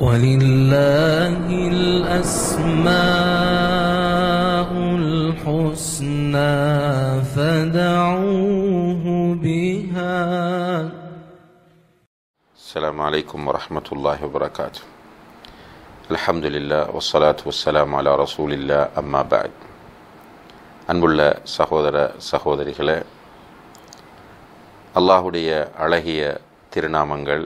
ولله الأسماء الحسنى فدعوه بها السلام عليكم ورحمة الله وبركاته الحمد لله والصلاة والسلام على رسول الله أما بعد அன்புள்ள சகோதர சகோதரிகளே அல்லாஹுடைய அழகிய திருநாமங்கள்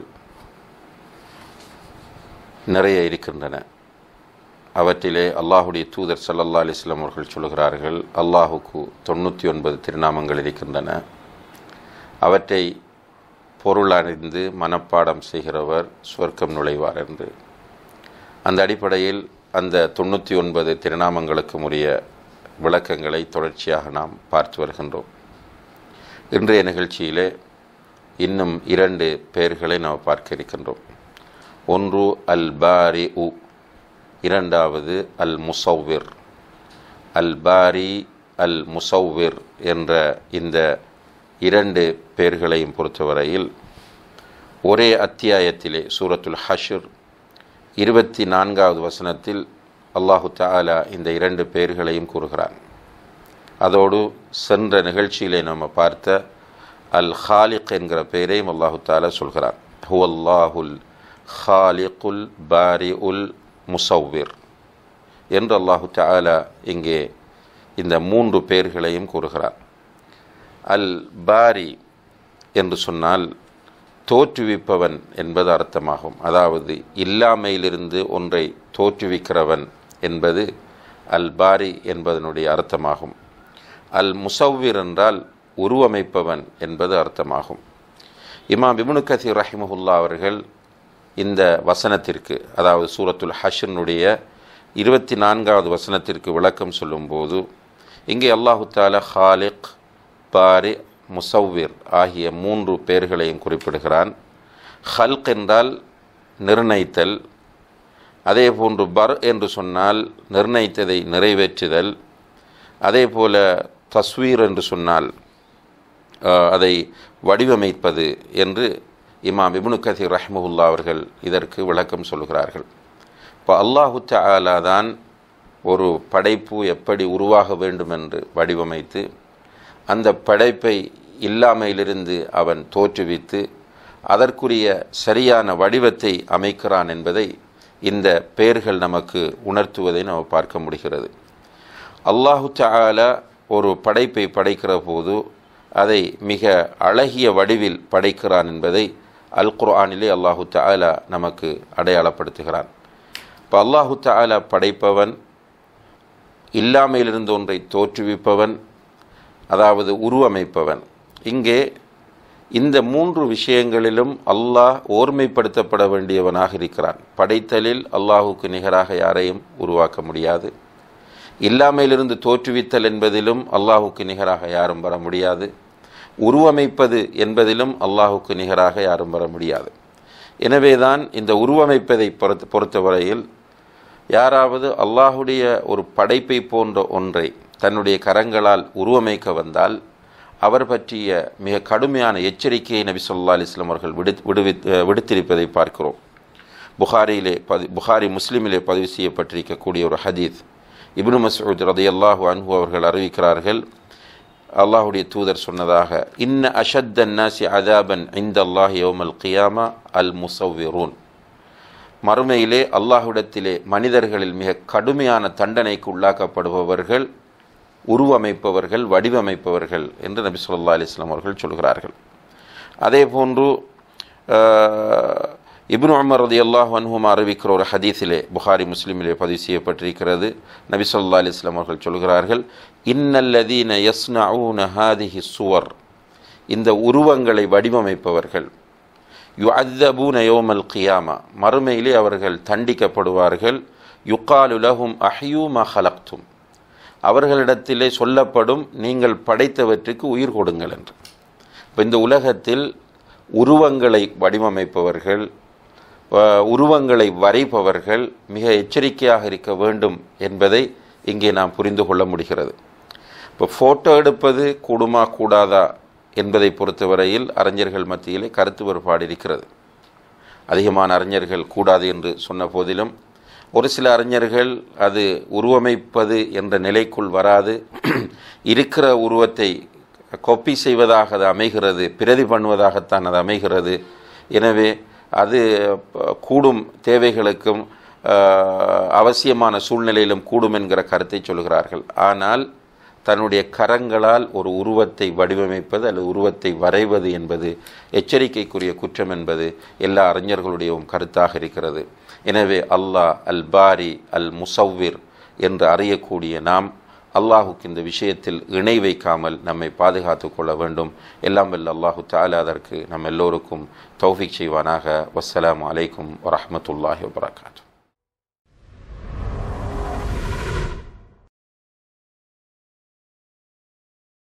நிறைய இருக்கின்றன அவற்றிலே அல்லாஹுடைய தூதர் ஸல்லல்லாஹு அலைஹி வஸல்லம் அவர்கள் சொல்கிறார்கள் அல்லாஹுக்கு தொண்ணூற்றி ஒன்பது திருநாமங்கள் இருக்கின்றன அவற்றை பொருள் அறிந்து மனப்பாடம் செய்கிறவர் சொர்க்கம் நுழைவார் என்று அந்த அடிப்படையில் அந்த தொண்ணூற்றி ஒன்பது திருநாமங்களுக்கு உரிய விளக்கங்களை தொடர்ச்சியாக நாம் பார்த்து வருகின்றோம் இன்றைய நிகழ்ச்சியிலே இன்னும் இரண்டு பெயர்களை நாம் பார்க்க இருக்கின்றோம் ஒன்று அல் பாரி உ இரண்டாவது அல் முசவ்விர் அல் பாரி அல் முசவ்விர் என்ற இந்த இரண்டு பெயர்களையும் பொறுத்தவரையில் ஒரே அத்தியாயத்திலே சூரத்துல் ஹஷர் இருபத்தி நான்காவது வசனத்தில் அல்லாஹு தஆலா இந்த இரண்டு பெயர்களையும் கூறுகிறான் அதோடு சென்ற நிகழ்ச்சியிலே நம்ம பார்த்த அல் ஹாலிக் என்கிற பெயரையும் அல்லாஹு தாலா சொல்கிறான் ஹு அல்லாஹுல் ஹாலிகுல் பாரி உல் முசவ்விர் என்று அல்லாஹு தாலா இங்கே இந்த மூன்று பெயர்களையும் கூறுகிறான் அல் பாரி என்று சொன்னால் தோற்றுவிப்பவன் என்பது அர்த்தமாகும் அதாவது இல்லாமையிலிருந்து ஒன்றை தோற்றுவிக்கிறவன் என்பது அல் பாரி என்பதனுடைய அர்த்தமாகும் அல் முசவ்விர் என்றால் உருவமைப்பவன் என்பது அர்த்தமாகும் இமாம் இப்னு கசீர் ரஹிமஹுல்லா அவர்கள் இந்த வசனத்திற்கு அதாவது சூரத்துல் ஹஷனுடைய இருபத்தி நான்காவது வசனத்திற்கு விளக்கம் சொல்லும்போது இங்கே அல்லாஹு தாலா ஹாலிக் பாரி முசவ்விர் ஆகிய மூன்று பெயர்களையும் குறிப்பிடுகிறான் ஹல்க் என்றால் நிர்ணயித்தல் அதே போன்று பர் என்று சொன்னால் நிர்ணயித்ததை நிறைவேற்றுதல் அதே போல தஸ்வீர் என்று சொன்னால் அதை வடிவமைப்பது என்று இமாம் இப்னு கதீர் ரஹ்மஹுல்லா அவர்கள் இதற்கு விளக்கம் சொல்கிறார்கள் இப்போ அல்லாஹு தஆலா தான் ஒரு படைப்பு எப்படி உருவாக வேண்டும் என்று வடிவமைத்து அந்த படைப்பை இல்லாமையிலிருந்து அவன் தோற்றுவித்து அதற்குரிய சரியான வடிவத்தை அமைக்கிறான் என்பதை இந்த பெயர்கள் நமக்கு உணர்த்துவதை நாம் பார்க்க முடிகிறது அல்லாஹு தஆலா ஒரு படைப்பை படைக்கிற போது அதை மிக அழகிய வடிவில் படைக்கிறான் என்பதை அல் குர்ஆனிலே அல்லாஹு தஆலா நமக்கு அடையாளப்படுத்துகிறான் இப்போ அல்லாஹு தஆலா படைப்பவன் இல்லாமையிலிருந்து ஒன்றை தோற்றுவிப்பவன் அதாவது உருவமைப்பவன் இங்கே இந்த மூன்று விஷயங்களிலும் அல்லாஹ் ஓர்மைப்படுத்தப்பட வேண்டியவனாக இருக்கிறான் படைத்தலில் அல்லாஹுக்கு நிகராக யாரையும் உருவாக்க முடியாது இல்லாமையிலிருந்து தோற்றுவித்தல் என்பதிலும் அல்லாஹுக்கு நிகராக யாரும் வர முடியாது உருவமைப்பது என்பதிலும் அல்லாஹுக்கு நிகராக யாரும் வர முடியாது எனவேதான் இந்த உருவமைப்பதை பொறுத்த பொறுத்தவரையில் யாராவது அல்லாஹுடைய ஒரு படைப்பை போன்ற ஒன்றை தன்னுடைய கரங்களால் உருவமைக்க வந்தால் அவர் பற்றிய மிக கடுமையான எச்சரிக்கையை நபி சொல்லா அலிஸ்லாம் அவர்கள் விடு விடுவி விடுத்திருப்பதை பார்க்கிறோம் புகாரியிலே பதி புகாரி முஸ்லீமிலே பதிவு செய்யப்பட்டிருக்கக்கூடிய ஒரு ஹதீத் இப்னு மசூத் ரதி அல்லாஹு அன்ஹு அவர்கள் அறிவிக்கிறார்கள் அல்லாஹுடைய தூதர் சொன்னதாக இன்ன அஷத்தன் நாசி அதாபன் இந்த அல்லாஹ் யோமல் கியாமா அல் முசவ்விரூன் மறுமையிலே அல்லாஹுடத்திலே மனிதர்களில் மிக கடுமையான தண்டனைக்கு உள்ளாக்கப்படுபவர்கள் உருவமைப்பவர்கள் வடிவமைப்பவர்கள் என்று நபி சொல்லா அலிஸ்லாம் அவர்கள் சொல்கிறார்கள் அதே போன்று இப்னு உமர் ரதி அல்லாஹ் அன்ஹுமா அறிவிக்கிற ஒரு ஹதீஸிலே புகாரி முஸ்லீமிலே பதிவு செய்யப்பட்டிருக்கிறது நபி சொல்லா அலிஸ்லாம் அவர்கள் சொல்கிறார்கள் இன்னல்லதீன யஸ்னஊன ஹாதிஹி சுவர் இந்த உருவங்களை வடிவமைப்பவர்கள் யு அத்தபூன யோமல் கியாமா மறுமையிலே அவர்கள் தண்டிக்கப்படுவார்கள் யுக்காலுலகும் அஹ்யூ மஹலக்தும் அவர்களிடத்திலே சொல்லப்படும் நீங்கள் படைத்தவற்றுக்கு உயிர் கொடுங்கள் என்று இப்போ இந்த உலகத்தில் உருவங்களை வடிவமைப்பவர்கள் உருவங்களை வரைபவர்கள் மிக எச்சரிக்கையாக இருக்க வேண்டும் என்பதை இங்கே நாம் புரிந்து கொள்ள முடிகிறது இப்போ ஃபோட்டோ எடுப்பது கூடுமா கூடாதா என்பதை பொறுத்தவரையில் அறிஞர்கள் மத்தியிலே கருத்து வேறுபாடு இருக்கிறது அதிகமான அறிஞர்கள் கூடாது என்று சொன்ன போதிலும் ஒரு சில அறிஞர்கள் அது உருவமைப்பது என்ற நிலைக்குள் வராது இருக்கிற உருவத்தை கொப்பி செய்வதாக அது அமைகிறது பிரதி பண்ணுவதாகத்தான் அது அமைகிறது எனவே அது ப- கூடும் தேவைகளுக்கும் ஆஹ், அவசியமான சூழ்நிலையிலும் கூடும் என்கிற கருத்தை சொல்கிறார்கள் ஆனால் தன்னுடைய கரங்களால் ஒரு உருவத்தை வடிவமைப்பது அல்லது உருவத்தை வரைவது என்பது எச்சரிக்கைக்குரிய குற்றம் என்பது எல்லா அறிஞர்களுடையவும் கருத்தாக இருக்கிறது எனவே அல்லாஹ் அல் பாரி அல் முசவ்விர் என்று அறியக்கூடிய நாம் அல்லாஹுக்கு இந்த விஷயத்தில் இணை வைக்காமல் நம்மை பாதுகாத்து கொள்ள வேண்டும் எல்லாம் வல்ல அல்லாஹு தாலா அதற்கு நம் எல்லோருக்கும் தௌஃபிக் செய்வானாக வஸ்ஸலாமு அலைக்கும் வரஹ்மத்துல்லாஹி வபரகாத்து